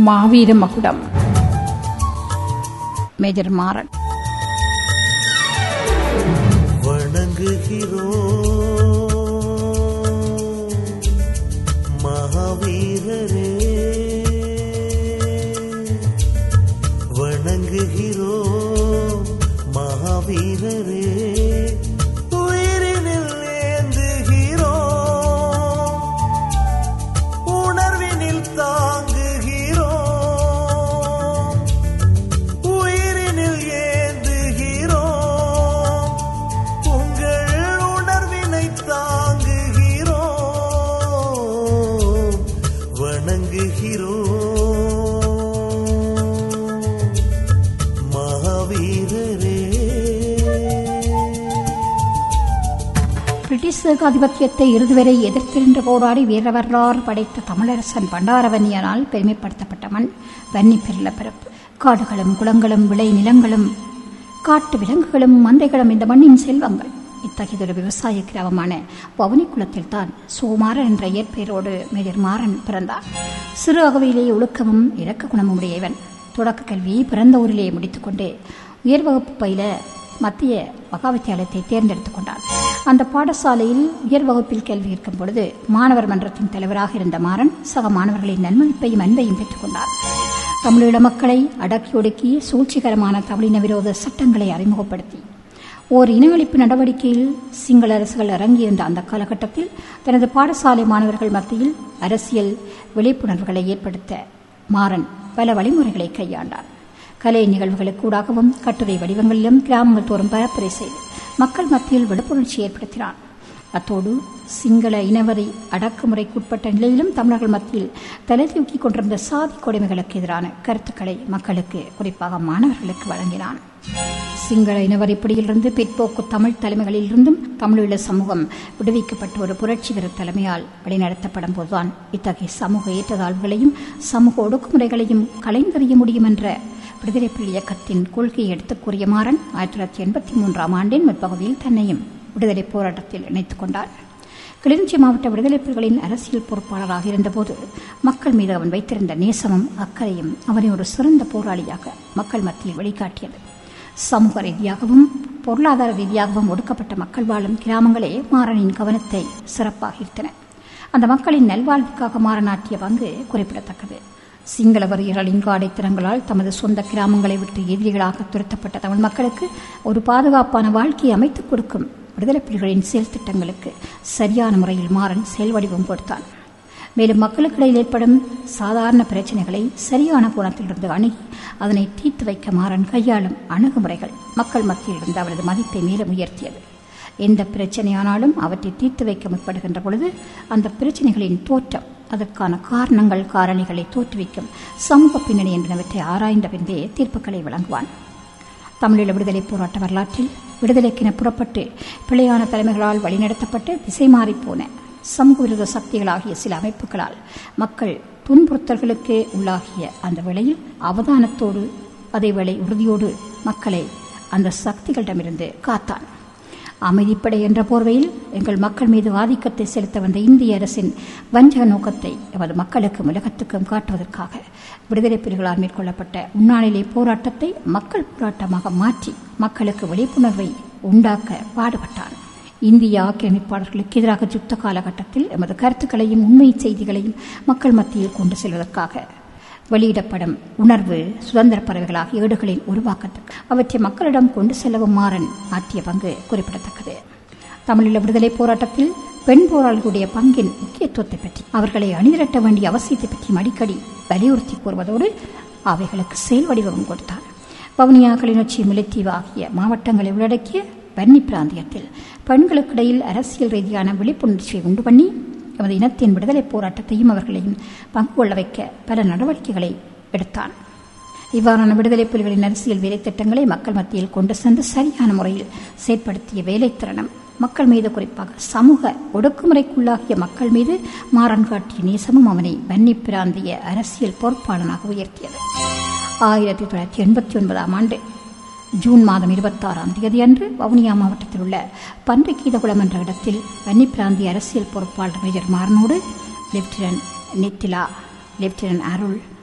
மாவீர மகுடம் மேஜர் மாறன் வணங்குகிறோம் மகாவீரரே வணங்குகிறோம் மகாவீரரே உயிரினில் ஏந்துகிறோம் உணர்வினில் தாங்குகிறோம் உயிரினில் ஏந்துகிறோம் உங்கள் உணர்வினை தாங்குகிறோம் வணங்குகிறோம் மகாவீரரே பிரிட்டிஷ் ஏகாதிபத்தியத்தை இறுதிவரை எதிர்த்திருந்த போராடி வீர வரலாறு படைத்த தமிழரசன் பண்டாரவன்னியனால் பெருமைப்படுத்தப்பட்ட மண் வன்னி பெருள பிறப்பு காடுகளும் குளங்களும் விளை நிலங்களும் காட்டு விலங்குகளும் மந்தைகளும் இந்த மண்ணின் செல்வங்கள் இத்தகையதொரு விவசாய கிராமமான வவுனிக்குளத்தில் தான் சுகுமாரன் என்ற இயற்பெயரோடு மேஜர் மாறன் பிறந்தார் சிறு அகவையிலேயே ஒழுக்கமும் இலக்க குணமும் உடையவன் தொடக்க கல்வியை பிறந்த ஊரிலேயே முடித்துக்கொண்டு உயர் வகுப்பு பயில மத்திய மகாவித்தியாலயத்தை தேர்ந்தெடுத்துக் கொண்டார் அந்த பாடசாலையில் உயர் வகுப்பில் கல்வி இருக்கும் பொழுது மாணவர் மன்றத்தின் தலைவராக இருந்த மாறன் சக மாணவர்களின் நன்மதிப்பையும் அன்பையும் பெற்றுக் கொண்டார் தமிழீழ மக்களை அடக்கி ஒடுக்கி சூழ்ச்சிகரமான தமிழின விரோத சட்டங்களை அறிமுகப்படுத்தி ஓர் இனஅழிப்பு நடவடிக்கையில் சிங்கள அரசுகள் இறங்கியிருந்த அந்த காலகட்டத்தில் தனது பாடசாலை மாணவர்கள் மத்தியில் அரசியல் விழிப்புணர்வுகளை ஏற்படுத்த மாறன் பல வழிமுறைகளை கையாண்டார் கலை நிகழ்வுகளுக்கூடாகவும் கட்டுரை வடிவங்களிலும் கிராமங்கள் தோறும் பரப்புரை செய்து மக்கள் மத்தியில் விழிப்புணர்ச்சி ஏற்படுத்தினார் அத்தோடு சிங்கள இனவரி அடக்குமுறைக்குட்பட்ட நிலையிலும் தமிழர்கள் மத்தியில் தலை தூக்கி கொண்டிருந்த சாதி கொடுமைகளுக்கு எதிரான கருத்துக்களை மக்களுக்கு குறிப்பாக மாணவர்களுக்கு வழங்கினான் சிங்கள இனவரி பிடியிலிருந்து பிற்போக்கு தமிழ் தலைமைகளிலிருந்தும் தமிழீழ சமூகம் விடுவிக்கப்பட்ட ஒரு புரட்சி வீர தலைமையால் வழிநடத்தப்படும் போதுதான் இத்தகைய சமூக ஏற்றத்தாழ்வுகளையும் சமூக ஒடுக்குமுறைகளையும் கலைந்தறிய முடியும் என்ற விடுதலை புலி இயக்கத்தின் கொள்கையை எடுத்துக் கூறிய மாறன் ஆயிரத்தி தொள்ளாயிரத்தி எண்பத்தி மூன்றாம் ஆண்டின் முற்பகுதியில் தன்னையும் விடுதலை போராட்டத்தில் இணைத்துக் கொண்டார் கிளிநொச்சி மாவட்ட விடுதலை புலிகளின் அரசியல் பொறுப்பாளராக இருந்தபோது மக்கள் மீது அவன் வைத்திருந்த நேசமும் அக்கறையும் அவனை ஒரு சிறந்த போராளியாக மக்கள் மத்தியில் வெளிக்காட்டியது சமூக ரீதியாகவும் பொருளாதார ரீதியாகவும் ஒடுக்கப்பட்ட மக்கள் வாழும் கிராமங்களே மாறனின் கவனத்தை சிறப்பாக ஈர்த்தன அந்த மக்களின் நல்வாழ்வுக்காக மாறனாட்டிய பங்கு குறிப்பிடத்தக்கது சிங்கள வரியர்களின் காடைத்தனங்களால் தமது சொந்த கிராமங்களை விட்டு எதிரிகளாக துரத்தப்பட்ட தமிழ் மக்களுக்கு ஒரு பாதுகாப்பான வாழ்க்கையை அமைத்துக் கொடுக்கும் விடுதலை புலிகளின் செயல் திட்டங்களுக்கு சரியான முறையில் மாறன் செயல் வடிவம் கொடுத்தான் மேலும் மக்களுக்கிடையில் ஏற்படும் சாதாரண பிரச்சனைகளை சரியான கோணத்திலிருந்து அணுகி அதனை தீர்த்து வைக்க மாறன் கையாளும் அணுகுமுறைகள் மக்கள் மத்தியில் இருந்து அவரது மதிப்பை மேலும் உயர்த்தியது எந்த பிரச்சனையானாலும் அவற்றை தீர்த்து வைக்க முற்படுகின்ற பொழுது அந்த பிரச்சனைகளின் தோற்றம் அதற்கான காரணங்கள் காரணிகளை தோற்றுவிக்கும் சமூக பின்னணி என்பனவற்றை ஆராய்ந்த பின்பே தீர்ப்புகளை வழங்குவான் தமிழீழ விடுதலை போராட்ட வரலாற்றில் விடுதலைக்கென புறப்பட்டு பிழையான தலைமைகளால் வழிநடத்தப்பட்டு திசை மாறிப்போன சமூக விரோத சக்திகளாகிய சில அமைப்புகளால் மக்கள் துன்புறுத்தல்களுக்கு உள்ளாகிய அந்த வேளையில் அவதானத்தோடு அதேவேளை உறுதியோடு மக்களை அந்த சக்திகளிடமிருந்து காத்தான் அமைதிப்படை என்ற போர்வையில் எங்கள் மக்கள் மீது ஆதிக்கத்தை செலுத்த வந்த இந்திய அரசின் வஞ்சக நோக்கத்தை எமது மக்களுக்கும் உலகத்துக்கும் காட்டுவதற்காக விடுதலை புலிகளால் மேற்கொள்ளப்பட்ட உண்ணாநிலை போராட்டத்தை மக்கள் போராட்டமாக மாற்றி மக்களுக்கு விழிப்புணர்வை உண்டாக்க பாடுபட்டான் இந்திய ஆக்கிரமிப்பாளர்களுக்கு எதிராக யுத்த காலகட்டத்தில் எமது கருத்துக்களையும் உண்மை செய்திகளையும் மக்கள் மத்தியில் கொண்டு செல்வதற்காக வெளியிடப்படும் உணர்வு சுதந்திர பறவைகளாக ஏடுகளின் உருவாக்கத்துக்கு அவற்றை மக்களிடம் கொண்டு செல்லவும் மாறன் ஆற்றிய பங்கு குறிப்பிடத்தக்கது தமிழீழ விடுதலை போராட்டத்தில் பெண் போராளிகளுடைய பங்கின் முக்கியத்துவத்தை பற்றி அவர்களை அணிதிரட்ட வேண்டிய அவசியத்தை பற்றியும் அடிக்கடி வலியுறுத்தி கூறுவதோடு அவைகளுக்கு செயல் வடிவமும் கொடுத்தார் வவுனியா கிளிநொச்சி முல்லைத்தீவு ஆகிய மாவட்டங்களை உள்ளடக்கிய வன்னி பிராந்தியத்தில் பெண்களுக்கிடையில் அரசியல் ரீதியான விழிப்புணர்ச்சியை உண்டு பண்ணி எமது இனத்தின் விடுதலை போராட்டத்தையும் அவர்களையும் பங்கு கொள்ள வைக்க பல நடவடிக்கைகளை எடுத்தான் இவ்வாறான விடுதலை புலிகளின் அரசியல் வேலை திட்டங்களை மக்கள் மத்தியில் கொண்டு சென்று சரியான முறையில் செயற்படுத்திய வேலைத்திறனம் மக்கள் மீது குறிப்பாக சமூக ஒடுக்குமுறைக்குள்ளாகிய மக்கள் மீது மாறன் காட்டிய நேசமும் அவனை வன்னி பிராந்திய அரசியல் பொறுப்பாளனாக உயர்த்தியது ஆயிரத்தி தொள்ளாயிரத்தி எண்பத்தி ஒன்பதாம் ஆண்டு ஜூன் மாதம் இருபத்தாறாம் தேதி அன்று வவுனியா மாவட்டத்தில் உள்ள பன்றிக்கீதகுளம் என்ற இடத்தில் வன்னி பிராந்திய அரசியல் பொறுப்பாளர் மேஜர் மாறனோடு லெப்டினன்ட் நித்திலா லெப்டினன்ட் அருள்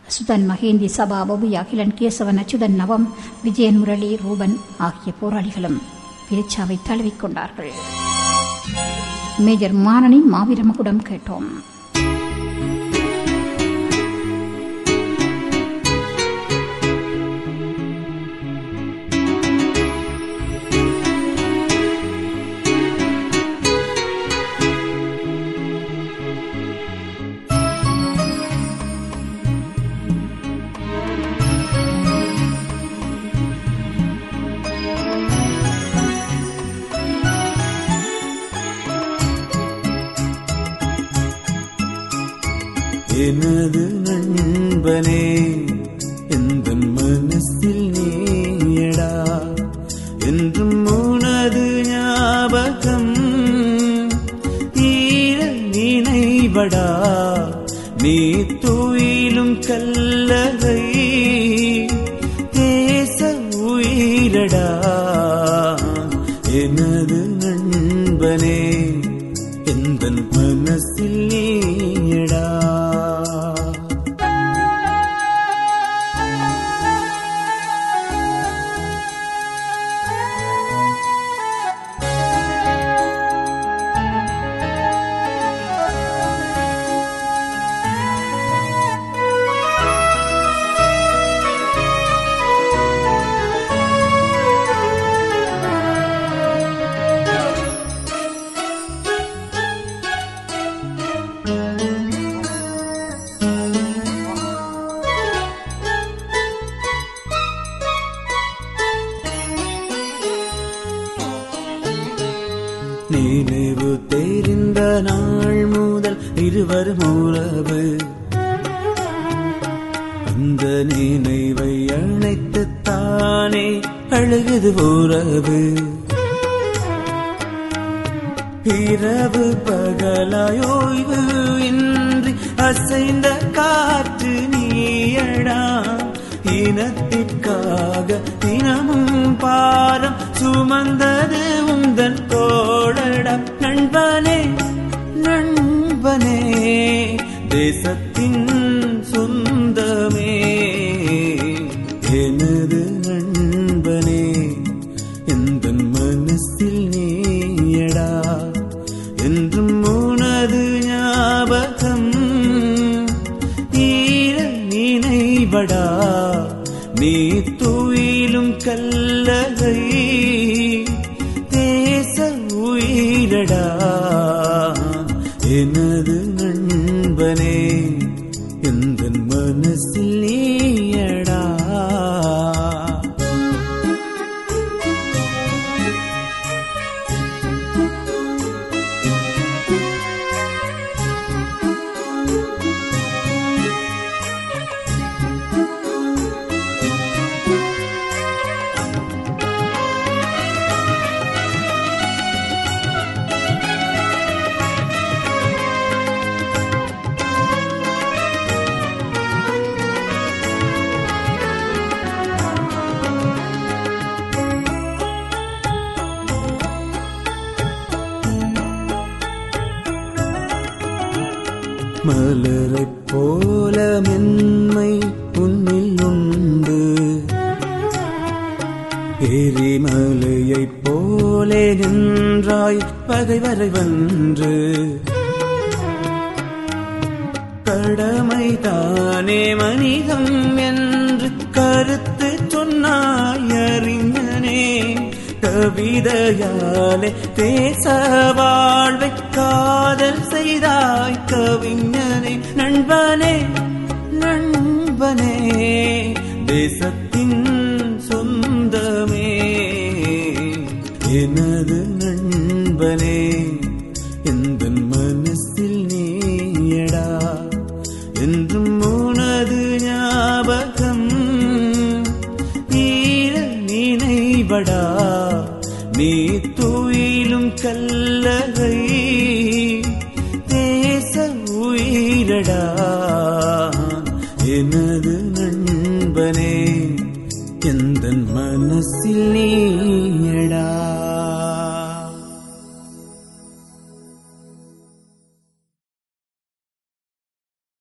சுதன் மகேந்தி சபா பபு அகிலன் கேசவன் அச்சுதன் நவம் விஜயன் முரளி ரூபன் ஆகிய போராளிகளும் பிரிச்சாவை தழுவிக்கொண்டார்கள் மேஜர் மாறனின் மாவீரமகுடம் கேட்டோம் எனது நண்பனே எந்த மனசில் நீயடா என்றும் உனது ஞாபகம் ஈர நினைவடா நீ துயிலும் கல்லறை தேச உயிரடா எனது நண்பனே எந்த மனசில் நீயடா நினைவு தெரிந்த நாள் முதல் இருவரும் உறவு அந்த நினைவை அணைத்து தானே அழுகுது உறவு இரவு பகலாயோய்வு இன்றி அசைந்த காற்று நீயடா இனத்திற்காக தினமும் பாரம் சுமந்தது உந்தன் தோழடா நண்பனே நண்பனே தேசத்தின் சொந்தமே எனது நண்பனே எந்த மனசில் நீயடா என்றும் உனது ஞாபகம் ஈர நினைவடா நீ துயிலும் கல்லகை தேச உயிரடா எனது நண்பனே எந்த மனசில் நீயடா மலரைப் போல மென்மை உன்னில் உண்டு எரிமலையைப் போலே நின்றாய் பகைவரை வென்று கடமை தானே மனிதம் என்று கருத்து சொன்னாய் அறிஞனே கவிதையாலே தேச வாழ்வை காதல் செய்தாய் கவிஞனே நண்பனே நண்பனே தேசத்தின் சொந்தமே எனது நண்பனே எந்த மனசில் நீயடா என்றும் உனது ஞாபகம் ஈர நினைவடா நீ துயிலும் கல்லகை தேச உயிரடா எனது நண்பனே எந்த மனசில் நீ